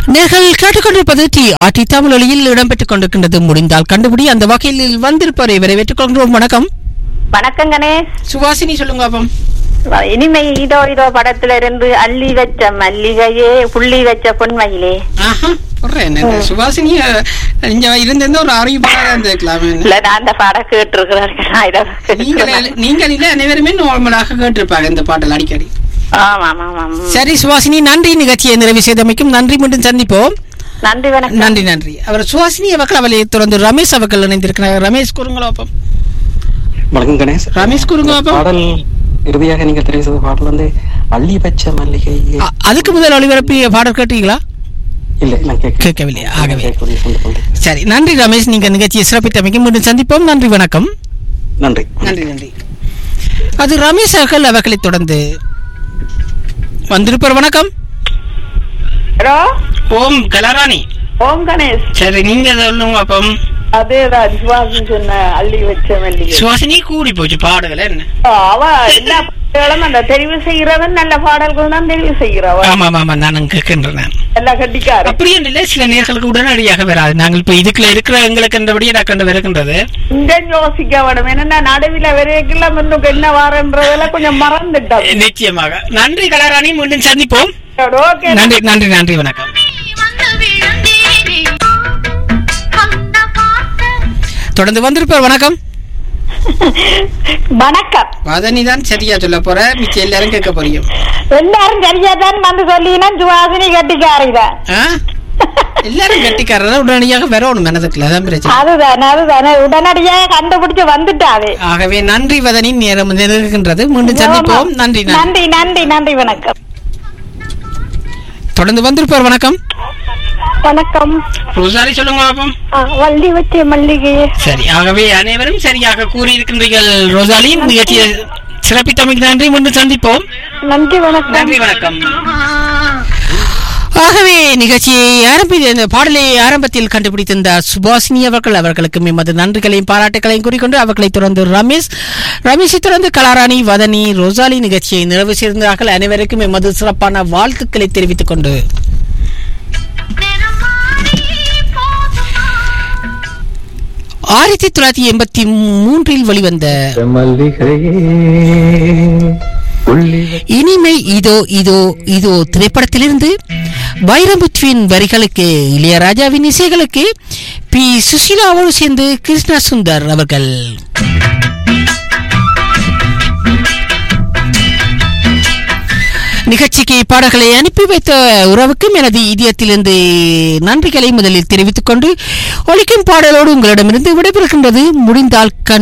நேர்கள் கேட்டுக்கொண்டிருப்பது D RT தமிழொலியில் இடம்பெற்றுக் கொண்டிருக்கின்றது முடிந்தால் கண்டுபிடி அந்த வகையில் வந்திருப்பவரை வரவேற்றுக் கொள்கிறோம் வணக்கம் வணக்கம் கணேஷ் சுவாசினி சொல்லுங்க அப்பம் இனிமை இதோ இதோ படத்துல இருந்து அள்ளி வச்ச மல்லிகையே புள்ளி வச்ச பொன்மையிலே ஆஹா சொல்றேன் என்ன, சுவாசினி அஹ், இங்க இருந்திருந்தா ஒரு அறிவிப்பாக இருந்திருக்கலாமே இல்ல நான் அந்த பாடம் கேட்டிருக்கிறேன் நீங்கள் நீங்கள் இல்ல அனைவருமே நார்மலாக கேட்டிருப்பாங்க இந்த பாட்டல் அடிக்கடி ஆமா ஆமா ஆமா சரி சுவாசினி நன்றி நிகழ்ச்சியை நிறைவு செய்தமைக்கும் நன்றி மீண்டும் சந்திப்போம் நன்றி வணக்கம் நன்றி நன்றி அவர் சுவாசினி அவர்கள் அவளை தொடர்ந்து ரமேஷ் அவர்கள் இணைந்திருக்கிறார் ரமேஷ் கூறுங்களா அப்பம் வணக்கம் கணேஷ் ரமேஷ் கூறுங்க அப்பம் பாடல் இறுதியாக நீங்க தெரிவு செய்த பாடல் வந்து அள்ளி பச்ச மல்லிகை அ- அதுக்கு முதல் ஒளிபரப்பிய பாடல் கேட்டீங்களா இல்ல நான் கேட்க கேட்கவில்லை ஆகவே கேட்கக்கூடிய சந்தர்ப்பம். சரி நன்றி ரமேஷ் நீங்க நிகழ்ச்சியை சிறப்பித்தமைக்கு மீண்டும் சந்திப்போம் நன்றி வணக்கம் நன்றி நன்றி நன்றி அது ரமேஷ் அவர்கள் அவர்களை தொடர்ந்து வந்திருப்பார் வணக்கம் ஹலோ ஓம் கலாராணி ஓம் கணேஷ் சரி நீங்க சொல்லுங்க அப்பம் அதேதான் சுவாசம் சொன்ன அள்ளி வச்ச மல்லிகை சுவாசினி கூடி போச்சு பாடுகள் என்ன அவ எல்லா பாடல்களும் அந்த தெரிவு செய்யறவன் நல்ல பாடல்கள் தான் தெரிவு செய்கிறவ ஆமா ஆமா நானும் கேட்கின்றேன் நான் எல்லா கட்டிக்காரு அப்படி இல்லை சில நேர்களுக்கு உடனடியாக வராது நாங்கள் இப்ப இதுக்குள்ள இருக்கிற எங்களுக்கு என்றபடியே டக்கண்டு வருகின்றது இங்க யோசிக்க வேணும் என்னன்னா நடுவில் வரைக்கும் முன்னுக்கு என்ன வாரன்றதெல்லாம் கொஞ்சம் மறந்துட்டோம் நிச்சயமாக நன்றி கலாராணி மீண்டும் சந்திப்போம் ஓகே நன்றி நன்றி நன்றி வணக்கம் தொடர்ந்து வந்திருப்பார் வணக்கம் வணக்கம் வதனி தான் சரியா சொல்ல போற மிச்சம் எல்லாரும் கேட்க போறியும் எல்லாரும் சரியா தான் வந்து சொல்லினா சுவாசினி கட்டிக்காரிதான் ஆ? எல்லாரும் கட்டிக்காரர் உடனடியாக வரணும் மனதுக்குள்ள அதான் பிரச்சனை அதுதான் அதுதான் உடனடியாக கண்டுபிடிச்சு வந்துட்டாவே ஆகவே நன்றி வதனி நேரம் நெருங்குகின்றது மீண்டும் சந்திப்போம் நன்றி நன்றி நன்றி நன்றி நன்றி வணக்கம் தொடர்ந்து வந்திருப்பார் வணக்கம் வணக்கம் ரோசாரி சொல்லுங்க பாப்போம் வள்ளி வச்ச மல்லிகையே சரி ஆகவே அனைவரும் சரியாக கூறியிருக்கின்றீர்கள் ரோசாலி நிகழ்ச்சியை சிறப்பித்தமைக்கு நன்றி மீண்டும் சந்திப்போம் நன்றி வணக்கம் நன்றி வணக்கம் ஆகவே நிகழ்ச்சியை ஆரம்பி இந்த பாடலை ஆரம்பத்தில் கண்டுபிடித்திருந்த சுபாஷினி அவர்கள் அவர்களுக்கு எமது நன்றிகளையும் பாராட்டுகளையும் கூறிக்கொண்டு அவர்களை தொடர்ந்து ரமேஷ் ரமேஷை தொடர்ந்து கலாராணி வதனி ரோசாலி நிகழ்ச்சியை நிறைவு செய்திருந்தார்கள் அனைவருக்கும் எமது சிறப்பான வாழ்த்துக்களை தெரிவித்துக் கொண்டு ஆயிரத்தி தொள்ளாயிரத்தி எண்பத்தி மூன்றில் வெளிவந்த மல்லிகையே புள்ளி இனிமை இதோ இதோ இதோ திரைப்படத்திலிருந்து வைரமுத்துவின் வரிகளுக்கு இளையராஜாவின் இசைகளுக்கு பி சுஷீலாவோடு சேர்ந்து கிருஷ்ணா சுந்தர் அவர்கள் நிகழ்ச்சிக்கு பாடல்களை அனுப்பி வைத்த உறவுக்கும் எனது இதயத்திலிருந்து நன்றிகளை முதலில் தெரிவித்துக் கொண்டு ஒலிக்கும் பாடலோடு உங்களிடமிருந்து விடைபெறுகின்றது முடிந்தால் கண்